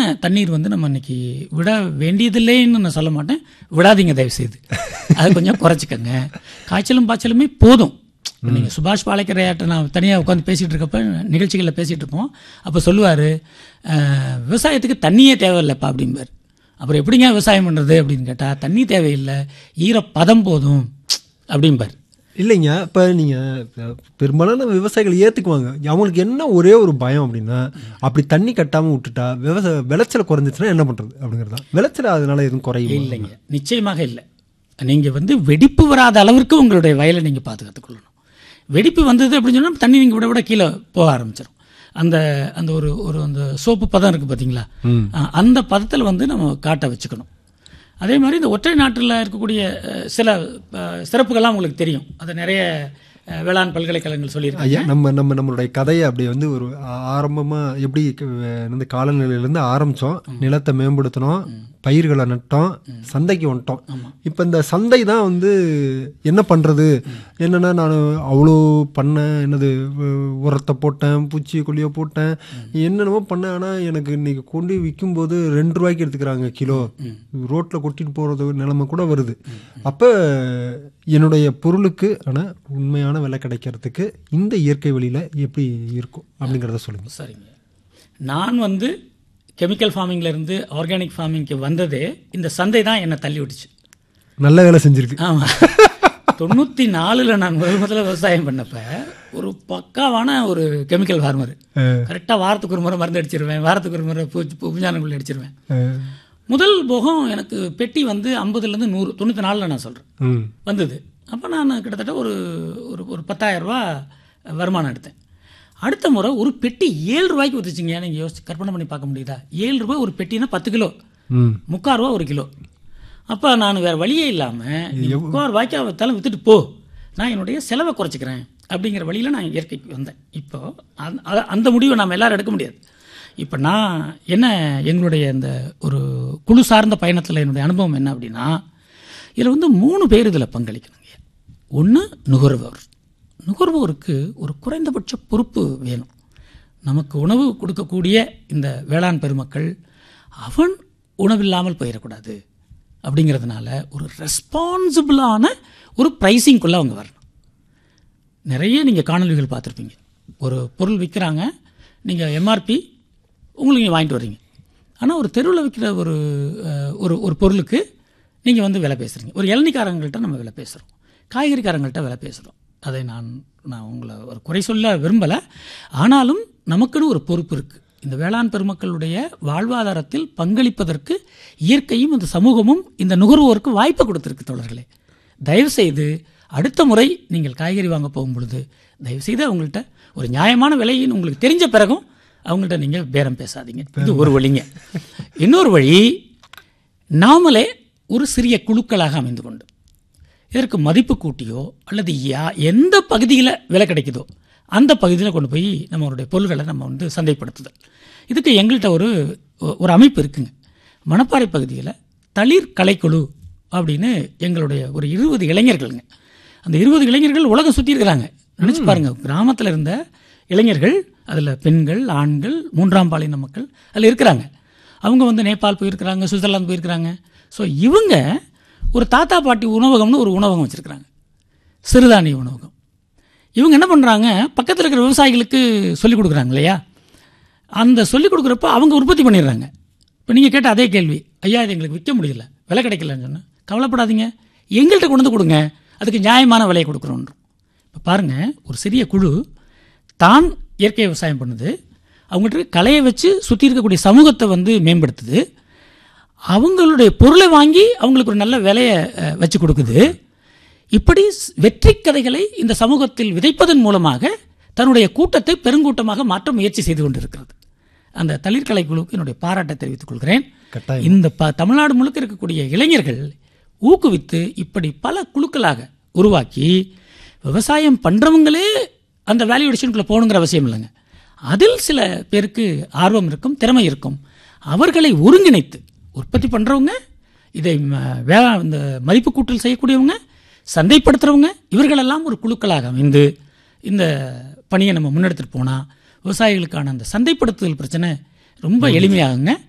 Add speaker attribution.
Speaker 1: தண்ணீர் வந்து நம்ம இன்னைக்கு விட வேண்டியதில்லைன்னு நான் சொல்ல மாட்டேன் விடாதீங்க தயவு செய்து அதை கொஞ்சம் குறைச்சிக்கங்க காய்ச்சலும் பாய்ச்சலுமே போதும் இப்போ நீங்கள் சுபாஷ் பாலைக்கரையாட்ட நான் தனியாக உட்காந்து பேசிகிட்டு இருக்கப்ப நிகழ்ச்சிகளில் பேசிகிட்டு இருப்போம் அப்போ சொல்லுவார் விவசாயத்துக்கு தண்ணியே தேவையில்லைப்பா அப்படிம்பார் அப்புறம் எப்படிங்க விவசாயம் பண்ணுறது அப்படின்னு கேட்டால் தண்ணி தேவையில்லை ஈரப்பதம் போதும் அப்படிம்பார்
Speaker 2: இல்லைங்க இப்போ நீங்கள் பெரும்பாலான விவசாயிகள் ஏற்றுக்குவாங்க அவங்களுக்கு என்ன ஒரே ஒரு பயம் அப்படின்னா அப்படி தண்ணி கட்டாமல் விட்டுட்டா விவசாய விளைச்சல் குறைஞ்சிச்சுன்னா என்ன பண்ணுறது அப்படிங்கிறது தான் விளைச்சல் அதனால எதுவும் குறையும்
Speaker 1: இல்லைங்க நிச்சயமாக இல்லை நீங்கள் வந்து வெடிப்பு வராத அளவிற்கு உங்களுடைய வயலை நீங்கள் பாதுகாத்துக் கொள்ளணும் வெடிப்பு வந்தது அப்படின்னு சொன்னால் தண்ணி நீங்கள் விட விட கீழே போக ஆரம்பிச்சிடும் அந்த அந்த ஒரு ஒரு அந்த சோப்பு பதம் இருக்குது பார்த்தீங்களா அஹ், அந்த பதத்தில் வந்து நம்ம காட்டை வச்சுக்கணும் அதே மாதிரி இந்த ஒற்றை நாட்டில் இருக்கக்கூடிய அஹ், சில அஹ், சிறப்புகள்லாம் உங்களுக்கு தெரியும் அது நிறைய அஹ், வேளாண் பல்கலைக்கழகங்கள் சொல்லியிருக்காங்க
Speaker 2: ஐயா நம்ம நம்ம நம்மளுடைய கதையை அப்படியே வந்து ஒரு ஆரம்பமாக எப்படி க- இந்த காலநிலையிலேருந்து ஆரம்பித்தோம் நிலத்தை மேம்படுத்தினோம் பயிர்களை நட்டோம் சந்தைக்கு வந்துட்டோம் இப்போ இந்த சந்தை தான் வந்து என்ன பண்ணுறது என்னென்னா நான் அவ்வளோ பண்ணேன் என்னது உ- உரத்தை போட்டேன் பூச்சி கொல்லியை போட்டேன் என்னென்னமோ பண்ணேன் ஆனால் எனக்கு இன்னைக்கு கொண்டு விற்கும்போது ரெண்டு ரூபாய்க்கு எடுத்துக்கிறாங்க கிலோ ரோட்டில் கொட்டிட்டு போகிறது நிலைமை கூட வருது அப்போ என்னுடைய பொருளுக்கு ஆனால் உண்மையான விலை கிடைக்கிறதுக்கு இந்த இயற்கை வழியில் எப்படி இருக்கும் அப்படிங்கிறத சொல்லுங்கள்
Speaker 1: சரிங்க நான் வந்து கெமிக்கல் ஃபார்மிங்ல இருந்து ஆர்கானிக் ஃபார்மிங்க்கு வந்ததே இந்த சந்தை தான் என்னை தள்ளி விட்டுச்சு
Speaker 2: நல்ல வேலை செஞ்சிருக்கு
Speaker 1: ஆமாம் தொண்ணூற்றி நாலில் நான் முதல் முதல்ல விவசாயம் பண்ணப்ப ஒரு பக்காவான ஒரு கெமிக்கல் ஃபார்மர் கரெக்டாக வாரத்துக்கு ஒரு முறை மருந்து அடிச்சிருவேன் வாரத்துக்கு ஒரு முறை பூச்சி பூஞ்சானங்கள் அடிச்சிருவேன்
Speaker 2: அஹ்,
Speaker 1: முதல் போகம் எனக்கு பெட்டி வந்து ஐம்பதுலேருந்து நூறு தொண்ணூற்றி நாலில் நான் சொல்கிறேன்
Speaker 2: ம்
Speaker 1: வந்தது அப்போ நான் கிட்டத்தட்ட ஒரு ஒரு ஒரு பத்தாயிரம் ரூபா வருமானம் எடுத்தேன் அடுத்த முறை ஒரு பெட்டி ஏழு ரூபாய்க்கு வித்துச்சிங்க நீங்கள் யோசிச்சு கற்பனை பண்ணி பார்க்க முடியுதா ஏழு ரூபாய் ஒரு பெட்டினா பத்து கிலோ
Speaker 2: ம்
Speaker 1: முக்கால் ரூபா ஒரு கிலோ அப்போ நான் வேறு வழியே இல்லாமல் முக்கால் ரூபாய்க்கு விற்றாலும் விற்றுட்டு போ நான் என்னுடைய செலவை குறைச்சிக்கிறேன் அப்படிங்கிற வழியில் நான் இயற்கைக்கு வந்தேன் இப்போ அந்த- அத- அந்த முடிவை நாம் எல்லாரும் எடுக்க முடியாது இப்போ நான் என்ன எங்களுடைய இந்த ஒரு குழு சார்ந்த பயணத்தில் என்னுடைய அனுபவம் என்ன அப்படின்னா இதில் வந்து மூணு பேர் இதில் பங்களிக்கணுங்க ஒன்று நுகர்வோர் நுகர்வோருக்கு ஒரு குறைந்தபட்ச பொறுப்பு வேணும் நமக்கு உணவு கொடுக்கக்கூடிய இந்த வேளாண் பெருமக்கள் அவன் உணவில்லாமல் போயிடக்கூடாது அப்படிங்கிறதுனால ஒரு ரெஸ்பான்சிபிளான ஒரு ப்ரைஸிங்குள்ளே அவங்க வரணும் நிறைய நீங்கள் காணொளிகள் பார்த்துருப்பீங்க ஒரு பொருள் விற்கிறாங்க நீங்கள் எம்ஆர்பி உங்களுக்கு நீங்கள் வாங்கிட்டு வர்றீங்க ஆனால் ஒரு தெருவில் விற்கிற ஒரு அஹ், ஒரு ஒரு பொருளுக்கு நீங்கள் வந்து விலை பேசுகிறீங்க ஒரு இளநிக்காரங்கள்ட்ட நம்ம விலை பேசுகிறோம் காய்கறிக்காரங்கள்ட்ட விலை பேசுகிறோம் அதை நான் நான் உங்களை ஒரு குறை சொல்ல விரும்பலை ஆனாலும் நமக்குன்னு ஒரு பொறுப்பு இருக்குது இந்த வேளாண் பெருமக்களுடைய வாழ்வாதாரத்தில் பங்களிப்பதற்கு இயற்கையும் இந்த சமூகமும் இந்த நுகர்வோருக்கு வாய்ப்பு கொடுத்துருக்கு தோழர்களே தயவுசெய்து அடுத்த முறை நீங்கள் காய்கறி வாங்க போகும் பொழுது தயவுசெய்து அவங்கள்ட்ட ஒரு நியாயமான விலைன்னு உங்களுக்கு தெரிஞ்ச பிறகும் அவங்கள்ட்ட நீங்கள் பேரம் பேசாதீங்க இது ஒரு வழிங்க இன்னொரு வழி நாமளே ஒரு சிறிய குழுக்களாக அமைந்து கொண்டு இதற்கு மதிப்பு கூட்டியோ அல்லது யா எந்த பகுதியில் விலை கிடைக்குதோ அந்த பகுதியில் கொண்டு போய் நம்மளுடைய பொருள்களை நம்ம வந்து சந்தைப்படுத்துதல் இதுக்கு எங்கள்கிட்ட ஒரு ஒரு அமைப்பு இருக்குங்க மணப்பாறை பகுதியில் தளிர் கலைக்குழு அப்படின்னு எங்களுடைய ஒரு இருபது இளைஞர்கள்ங்க அந்த இருபது இளைஞர்கள் உலகம் சுற்றி இருக்கிறாங்க நினச்சி பாருங்க கிராமத்தில் இருந்த இளைஞர்கள் அதில் பெண்கள் ஆண்கள் மூன்றாம் பாலின மக்கள் அதில் இருக்கிறாங்க அவங்க வந்து நேபாள் போயிருக்கிறாங்க சுவிட்சர்லாந்து போயிருக்கிறாங்க ஸோ இவங்க ஒரு தாத்தா பாட்டி உணவகம்னு ஒரு உணவகம் வச்சுருக்கிறாங்க சிறுதானிய உணவகம் இவங்க என்ன பண்ணுறாங்க பக்கத்தில் இருக்கிற விவசாயிகளுக்கு சொல்லிக் கொடுக்குறாங்க இல்லையா அந்த சொல்லிக் கொடுக்குறப்ப அவங்க உற்பத்தி பண்ணிடுறாங்க இப்போ நீங்கள் கேட்ட அதே கேள்வி ஐயா இது எங்களுக்கு விற்க முடியல விலை கிடைக்கலன்னு சொன்னால் கவலைப்படாதீங்க எங்கள்கிட்ட கொண்டு வந்து கொடுங்க அதுக்கு நியாயமான விலையை கொடுக்குறோன்றோம் இப்போ பாருங்கள் ஒரு சிறிய குழு தான் இயற்கை விவசாயம் பண்ணுது அவங்ககிட்ட இருக்க கலையை வச்சு சுற்றி இருக்கக்கூடிய சமூகத்தை வந்து மேம்படுத்துது அவங்களுடைய பொருளை வாங்கி அவங்களுக்கு ஒரு நல்ல விலையை அஹ், வச்சு கொடுக்குது இப்படி ஸ்- வெற்றி கதைகளை இந்த சமூகத்தில் விதைப்பதன் மூலமாக தன்னுடைய கூட்டத்தை பெருங்கூட்டமாக மாற்ற முயற்சி செய்து கொண்டிருக்கிறது அந்த தளிர்கலை குழுவுக்கு என்னுடைய பாராட்டை தெரிவித்துக் கொள்கிறேன்
Speaker 2: கட்டாயம்.
Speaker 1: இந்த ப தமிழ்நாடு முழுக்க இருக்கக்கூடிய இளைஞர்கள் ஊக்குவித்து இப்படி பல குழுக்களாக உருவாக்கி விவசாயம் பண்ணுறவங்களே அந்த வேல்யூ அடிஷனுக்குள்ளே போகணுங்கிற அவசியம் இல்லைங்க அதில் சில பேருக்கு ஆர்வம் இருக்கும் திறமை இருக்கும் அவர்களை ஒருங்கிணைத்து உற்பத்தி பண்ணுறவங்க இதை ம- வே இந்த மதிப்பு கூட்டல் செய்யக்கூடியவங்க சந்தைப்படுத்துகிறவங்க இவர்களெல்லாம் ஒரு குழுக்களாக அமைந்து இந்த பணியை நம்ம முன்னெடுத்துட்டு போனால் விவசாயிகளுக்கான அந்த சந்தைப்படுத்துதல் பிரச்சனை ரொம்ப எளிமையாகுங்க